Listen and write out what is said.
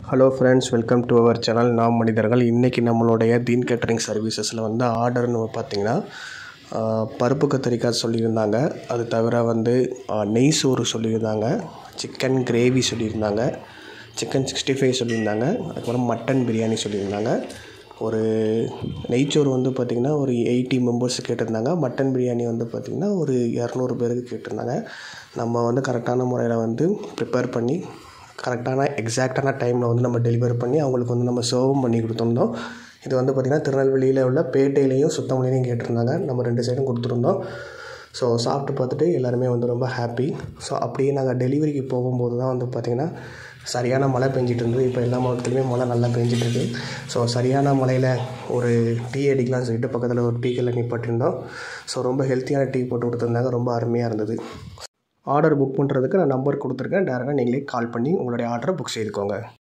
hello friends welcome to our channel நாம் மனிதர்கள் இன்றைக்கி நம்மளுடைய தீன் கேட்டரிங் சர்வீசஸில் வந்து ஆர்டர்னு பார்த்தீங்கன்னா ஆஹ், பருப்பு கத்திரிக்காய் சொல்லியிருந்தாங்க அது தவிர வந்து ஆஹ், நெய் சோறு சொல்லியிருந்தாங்க சிக்கன் கிரேவி சொல்லியிருந்தாங்க சிக்கன் சிக்ஸ்டி ஃபைவ் சொல்லியிருந்தாங்க அதுக்கப்புறம் மட்டன் பிரியாணி சொல்லியிருந்தாங்க ஒரு நெய்ச்சோறு வந்து பார்த்திங்கன்னா ஒரு எயிட்டி மெம்பர்ஸ் கேட்டிருந்தாங்க மட்டன் பிரியாணி வந்து பார்த்திங்கன்னா ஒரு இரநூறு பேருக்கு கேட்டிருந்தாங்க நம்ம வந்து கரெக்டான முறையில் வந்து ப்ரிப்பேர் பண்ணி கரெக்டான எக்ஸாக்டான டைமில் வந்து நம்ம டெலிவரி பண்ணி அவங்களுக்கு வந்து நம்ம சர்வும் பண்ணி கொடுத்துருந்தோம் இது வந்து பார்த்திங்கன்னா திருநெல்வேலியில் உள்ள பேட்டையிலையும் சுத்தமலையிலையும் கேட்டிருந்தாங்க நம்ம ரெண்டு சைடும் கொடுத்துருந்தோம் ஸோ சாப்பிட்டு பார்த்துட்டு எல்லாருமே வந்து ரொம்ப ஹாப்பி ஸோ அப்படியே நாங்கள் டெலிவரிக்கு போகும்போது தான் வந்து பார்த்திங்கன்னா சரியான மழை பெஞ்சிட்டு இருந்தது இப்போ எல்லா மாவட்டத்துலையுமே மழை நல்லா பெஞ்சிட்டு இருக்கு ஸோ சரியான மழையில் ஒரு டீ அடிக்கலாம்னு சொல்லிட்டு பக்கத்தில் ஒரு டீ கல்ல நிப்பாட்டிருந்தோம் ஸோ ரொம்ப ஹெல்த்தியான டீ போட்டு கொடுத்துருந்தாங்க ரொம்ப அருமையாக இருந்தது ஆர்டர் புக் பண்ணுறதுக்கு நான் நம்பர் கொடுத்துருக்கேன் டேரெக்டாக நீங்களே கால் பண்ணி உங்களுடைய ஆர்டரை புக் செய்துக்கோங்க